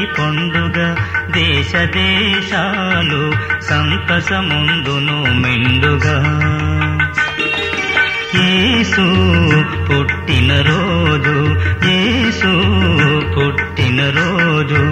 పండుగ దేశ దేశాలు సంతసముందును మెండుగా యేసు పుట్టిన రోజు యేసు పుట్టిన రోజు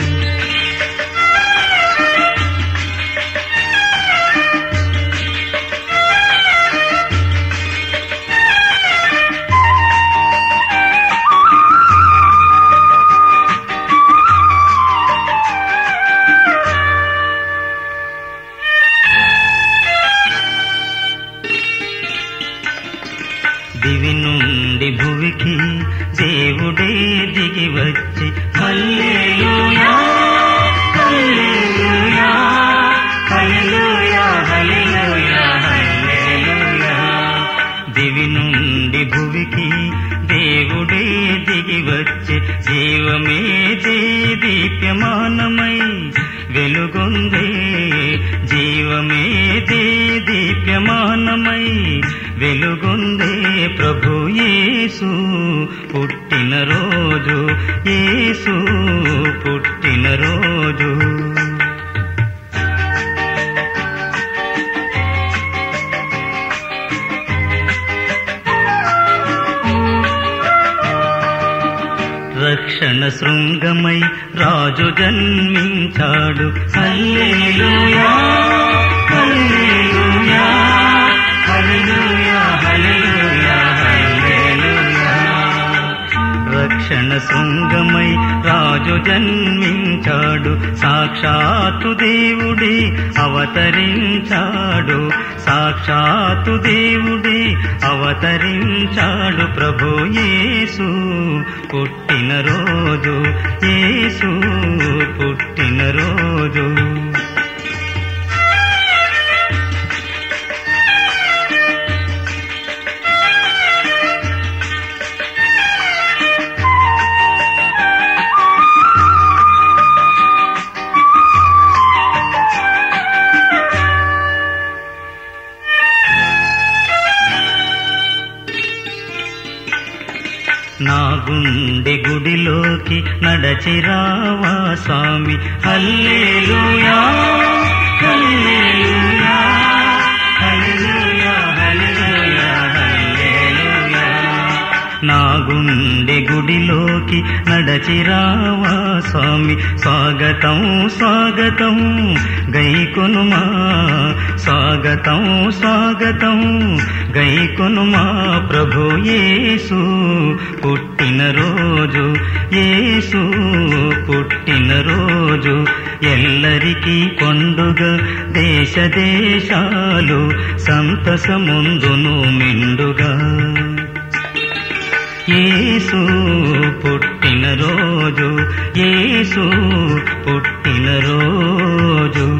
దివి నుండి భువికి దేవుడే దిగి వచ్చి హల్లెలూయా హల్లెలూయా హల్లెలూయా హల్లెలూయా హల్లెలూయా దివి నుండి భువికి దేవుడే దిగి వచ్చి జీవమే దీప్యమానమై వెలుగొందే జీవమే దీప్యమానమై వెలుగొందే ప్రభు యేసు పుట్టిన రోజు యేసు పుట్టిన రోజు రక్షణ శృంగమై రాజు జన్మించాడు హల్లెలూయా హల్లెలూయా హల్లెలూయా హల్లెలూయా హల్లెలూయా రక్షణ శృంగమై రాజు జన్మించాడు సాక్షాత్తు దేవుడే అవతరించాడు సాక్షాత్తు దేవుడే అవతరించాడు ప్రభు యేసు పుట్టిన రోజు యేసు పుట్టిన రోజు నా గుండె గుడిలోకి నడచిరావా స్వామి హల్లెలూయా హల్లెలూయా హల్లెలూయా హల్లెలూయా హల్లెలూయా నా గుండె గుడిలోకి నడచిరావా స్వామి స్వాగతం స్వాగతం గైకొనుమా స్వాగతం స్వాగతం గైకొనుమా ప్రభు యేసు పుట్టిన రోజు యేసు పుట్టిన రోజు ఎల్లరికీ పండుగ దేశ దేశాలు సంతసముందును మెండుగా యేసు పుట్టిన రోజు యేసు పుట్టిన రోజు